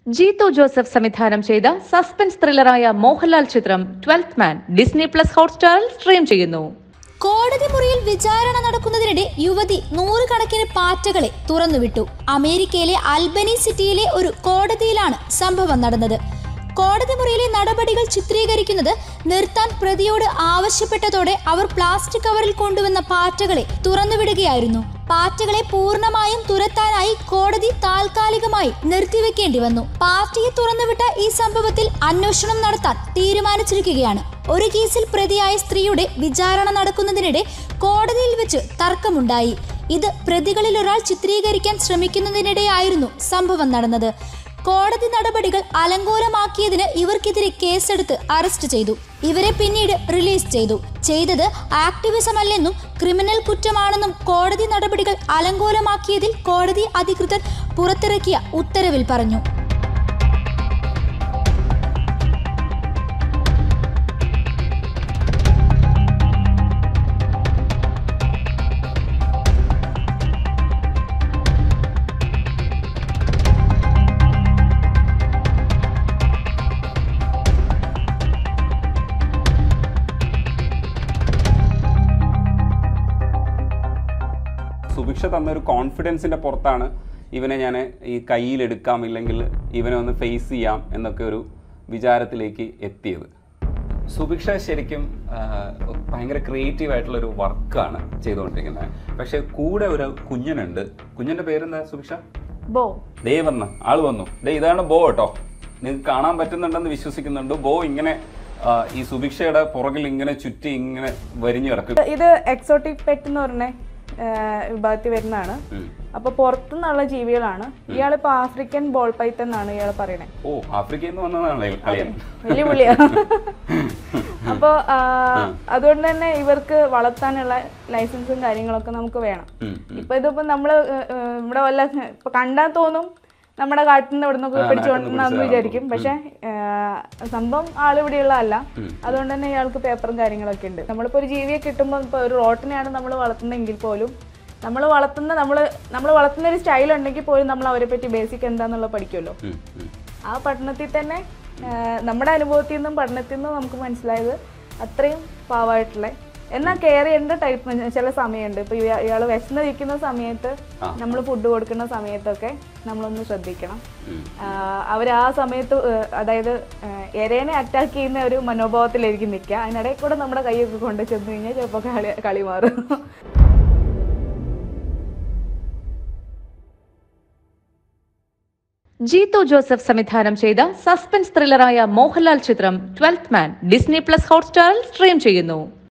Jeethu Joseph സംവിധാനം ചെയ്ത suspense ത്രില്ലറായ മോഹൻലാൽ ചിത്രം ട്വൽത്ത് മാൻ ഡിസ്നി പ്ലസ് ഹോട്ട്സ്റ്റാറിൽ സ്ട്രീം ചെയ്യുന്നു കോടതി മുറിയിൽ വിചാരണ നടക്കുന്നതിനിടെ യുവതി നൂറുകണക്കിന് പാറ്റകളെ തുറന്നുവിട്ടു അമേരിക്കയിലെ അൽബനി സിറ്റിയിലെ ഒരു കോടതിയിലാണ് സംഭവം നടന്നത് കോടതി മുറിയിലെ നടപടികൾ ചിത്രീകരിക്കുന്നത് നിർത്താൻ പ്രതിയോട് ആവശ്യപ്പെട്ടതോടെ അവർ പ്ലാസ്റ്റിക് കവറിൽ കൊണ്ടുവന്ന പാറ്റകളെ തുറന്നുവിടുകയായിരുന്നു പാറ്റകളെ പൂർണ്ണമായും തുരത്താനായി കോടതി താൽക്കാലികമായി നിർത്തിവെക്കേണ്ടി വന്നു പാർട്ടിയെ തുറന്നുവിട്ട ഈ സംഭവത്തിൽ അന്വേഷണം നടത്താൻ തീരുമാനിച്ചിരിക്കുകയാണ് ഒരു കേസിൽ പ്രതിയായ സ്ത്രീയുടെ വിചാരണ നടക്കുന്നതിനിടെ കോടതിയിൽ വെച്ച് തർക്കമുണ്ടായി ഇത് പ്രതികളിൽ ഒരാൾ ചിത്രീകരിക്കാൻ ശ്രമിക്കുന്നതിനിടെയായിരുന്നു സംഭവം നടന്നത് കോടതി നടപടികൾ അലങ്കോലമാക്കിയതിന് ഇവർക്കെതിരെ കേസെടുത്ത് അറസ്റ്റ് ചെയ്തു ഇവരെ പിന്നീട് റിലീസ് ചെയ്തു ചെയ്തത് ആക്ടിവിസം അല്ലെന്നും ക്രിമിനൽ കുറ്റമാണെന്നും കോടതി നടപടികൾ അലങ്കോലമാക്കിയതിൽ കോടതി അധികൃതർ പുറത്തിറക്കിയ ഉത്തരവിൽ പറഞ്ഞു സുഭിക്ഷ തന്ന ഒരു കോൺഫിഡൻസിന്റെ പുറത്താണ് ഇവനെ ഞാൻ ഈ കയ്യിലെടുക്കാം ഇല്ലെങ്കിൽ ഇവനെ ഒന്ന് ഫേസ് ചെയ്യാം എന്നൊക്കെ ഒരു വിചാരത്തിലേക്ക് എത്തിയത് സുഭിക്ഷ ശരിക്കും ആ, ഭയങ്കര ക്രിയേറ്റീവ് ആയിട്ടുള്ള ഒരു വർക്കാണ് ചെയ്തുകൊണ്ടിരിക്കുന്നത് പക്ഷെ കൂടെ ഒരു കുഞ്ഞനുണ്ട് കുഞ്ഞിന്റെ പേരെന്താ സുഭിക്ഷ ബോ ദേ വന്നു ആള് വന്നു ദേ ഇതാണ് ബോ കേട്ടോ നിങ്ങൾക്ക് കാണാൻ പറ്റുന്നുണ്ടെന്ന് വിശ്വസിക്കുന്നുണ്ട് ബോ ഇങ്ങനെ ആ, ഈ സുഭിക്ഷയുടെ പുറകിൽ ഇങ്ങനെ ചുറ്റി ഇങ്ങനെ വരിഞ്ഞു കിടക്കും ഇത് എക്സോട്ടിക് പെറ്റ് എന്ന് പറഞ്ഞ വിഭാഗത്തിൽ വരുന്നതാണ് ഉം. അപ്പൊ പുറത്തുനിന്നുള്ള ജീവികളാണ് ഇയാളിപ്പോ ആഫ്രിക്കൻ ബോൾ പൈത്തൻ എന്നാണ് ഇയാൾ പറയണേ ഓ ആഫ്രിക്കയിൽ നിന്ന് വന്നതാണ് അളിയൻ വലിയ പുള്ളിയാ അപ്പൊ ആ, അതുകൊണ്ട് തന്നെ ഇവർക്ക് വളർത്താനുള്ള ലൈസൻസും കാര്യങ്ങളൊക്കെ നമുക്ക് വേണം ഉം, ഇപ്പൊ ഇതിപ്പോ നമ്മള് ഏ, ഏ, ഇവിടെ വല്ല ഇപ്പൊ കണ്ടാൽ തോന്നും നമ്മുടെ കാട്ടിൽ നിന്ന് ഇവിടെ നിന്നൊക്കെ പിടിച്ചുകൊണ്ടെന്ന് വിചാരിക്കും പക്ഷെ സംഭവം ആൾ ഇവിടെയുള്ള അല്ല അതുകൊണ്ട് തന്നെ ഇയാൾക്ക് പേപ്പറും കാര്യങ്ങളൊക്കെ ഉണ്ട് നമ്മളിപ്പോ ഒരു ജീവിയെ കിട്ടുമ്പോൾ ഇപ്പൊ ഒരു റോട്ടിനെയാണ് നമ്മൾ വളർത്തുന്നതെങ്കിൽ പോലും നമ്മൾ വളർത്തുന്ന നമ്മൾ നമ്മൾ വളർത്തുന്ന ഒരു സ്റ്റൈൽ ഉണ്ടെങ്കിൽ പോലും നമ്മൾ അവരെ പറ്റി ബേസിക് എന്താന്നുള്ളത് പഠിക്കുമല്ലോ ഉം, ഉം. ആ പഠനത്തിൽ തന്നെ ആ, നമ്മുടെ അനുഭവത്തിൽ നിന്നും പഠനത്തിൽ നിന്നും നമുക്ക് മനസ്സിലായത് അത്രയും പാവമായിട്ടുള്ള എന്നാൽ കെയർ ചെയ്യേണ്ട ടൈപ്പ് ചില സമയമുണ്ട് ഇപ്പൊ ഇയാൾ വിശന്ന് നിൽക്കുന്ന സമയത്ത് നമ്മൾ ഫുഡ് കൊടുക്കുന്ന സമയത്തൊക്കെ നമ്മളൊന്ന് ശ്രദ്ധിക്കണം അവർ ആ സമയത്ത് ആ, അതായത് ആ, എരേനെ അറ്റാക്ക് ചെയ്യുന്ന ഒരു മനോഭാവത്തിലായിരിക്കും നിൽക്കുക അതിനിടയിൽ കൂടെ നമ്മുടെ കൈയൊക്കെ കൊണ്ട് ചെന്ന് കഴിഞ്ഞാൽ ചിലപ്പോൾ കളി കളി മാറും ജീത്തു ജോസഫ് സംവിധാനം ചെയ്ത സസ്പെൻസ് ത്രില്ലറായ മോഹൻലാൽ ചിത്രം ട്വൽത്ത് മാൻ ഡിസ്നി പ്ലസ് ഹോട്ട്സ്റ്റാറിൽ സ്ട്രീം ചെയ്യുന്നു